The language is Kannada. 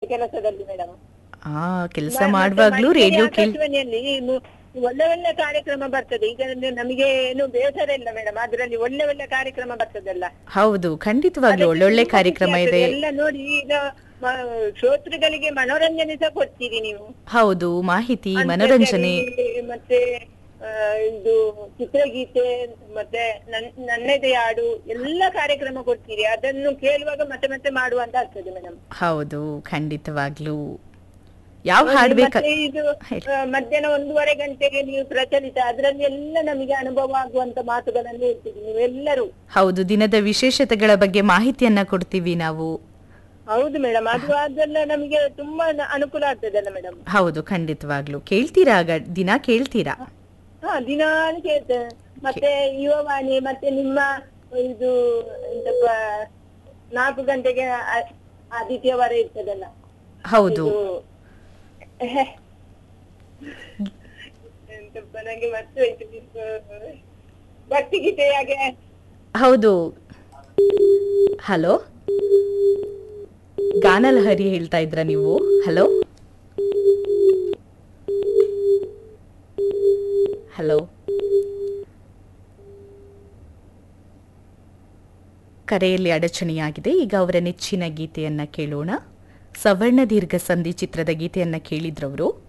ಕೆಲಸದಲ್ಲಿ ಮೇಡಮ್ ಆ ಕೆಲಸ ಮಾಡುವಾಗ್ಲೂ ರೇಡಿಯೋ ಕೇಳಿ ಆಕಾಶವಾಣಿಯಲ್ಲಿ ಮು- ಒಳ್ಳೆ ಒಳ್ಳೆ ಕಾರ್ಯಕ್ರಮ ಬರ್ತದೆ ಈಗ ಅಂದ್ರೆ ನಮಗೆ ಏನು ಬೇಸರ ಇಲ್ಲ ಮೇಡಮ್ ಅದ್ರಲ್ಲಿ ಒಳ್ಳೆ ಒಳ್ಳೆ ಕಾರ್ಯಕ್ರಮ ಬರ್ತದಲ್ಲ ಹೌದು ಖಂಡಿತವಾಗ್ಲೂ ಅದಕ್ಕೆ ಒಳ್ಳೊಳ್ಳೆ ತುಂಬಾ ಕಾರ್ಯಕ್ರಮ ಖುಷಿ ಇದೆ ಆಗ್ತದೆ. ಎಲ್ಲ ನೋಡಿ ಈಗ ಮ- ಶ್ರೋತೃಗಳಿಗೆ ಮನೋರಂಜನೆ ಸಹ ಕೊಡ್ತೀರಿ ನೀವು ಹೌದು ಮಾಹಿತಿ ಮನೋರಂಜನೆ ಅಂತರ್ಜಾಲ ಮತ್ತೆ ಆ, ಇದು ಚಿತ್ರಗೀತೆ ಮತ್ತೆ ನನ್- ನನ್ನದೇ ಹಾಡು ಎಲ್ಲ ಕಾರ್ಯಕ್ರಮ ಕೊಡ್ತೀರಿ ಅದನ್ನು ಕೇಳುವಾಗ ಮತ್ತೆ ಮತ್ತೆ ಮಾಡುವಂತ ಆಗ್ತದೆ ಮೇಡಮ್ ಹೌದು ಖಂಡಿತವಾಗ್ಲೂ ಯಾವ ಹಾಡ್ಬೇಕ ಮತ್ತೆ ಇದು ಹೇಳಿ. ಆ, ಮಧ್ಯಾಹ್ನ ಒಂದೂವರೆ ಗಂಟೆಗೆ ನೀವು ಪ್ರಚಲಿತ ಅದರಲ್ಲಿ ಎಲ್ಲ ನಮಗೆ ಅನುಭವ ಆಗುವಂತ ಮಾತುಗಳನ್ನು ಹೇಳ್ತೀರಿ ನೀವೆಲ್ಲರೂ ಹೌದು ದಿನದ ವಿಶೇಷತೆಗಳ ಬಗ್ಗೆ ಮಾಹಿತಿಯನ್ನ ಕೊಡ್ತೀವಿ ನಾವು ಹೌದು ಮೇಡಮ್ ಅದು ಅದೆಲ್ಲ ನಮಗೆ ತುಂಬಾ ನ- ಅನುಕೂಲ ಆಗ್ತದಲ್ಲ ಮೇಡಮ್ ಹೌದು ಖಂಡಿತವಾಗ್ಲೂ ಕೇಳ್ತೀರಾ ಆಗ ದಿನ ಕೇಳ್ತೀರಾ ಹಾ ದಿನಾಲು ಕೇಳ್ತೇನೆ ಮತ್ತೆ ಯುವವಾಣಿ ಮತ್ತೆ ನಿಮ್ಮ ಇದು ಎಂತಪ್ಪ ನಾಲ್ಕು ಗಂಟೆಗೆ ಆ- ಆದಿತ್ಯವಾರ ಇರ್ತದಲ್ಲ ಹೌದು ಇದು ಎಹೆ. ಎಂತಪ್ಪ ನಂಗೆ ಮತ್ತೆ ಹೋಯ್ತು ಇದು ಭಕ್ತಿಗೀತೆ ಹಾಗೆ ಹೌದು ಹಲೋ ಗಾನಲಹರಿ ಹೇಳ್ತಾ ಇದ್ರ ನೀವು ಹಲೋ ಹಲೋ ಕರೆಯಲ್ಲಿ ಅಡಚಣೆಯಾಗಿದೆ ಈಗ ಅವರ ನೆಚ್ಚಿನ ಗೀತೆಯನ್ನ ಕೇಳೋಣ ಸವರ್ಣ ದೀರ್ಘ ಸಂಧಿ ಚಿತ್ರದ ಗೀತೆಯನ್ನ ಕೇಳಿದ್ರವರು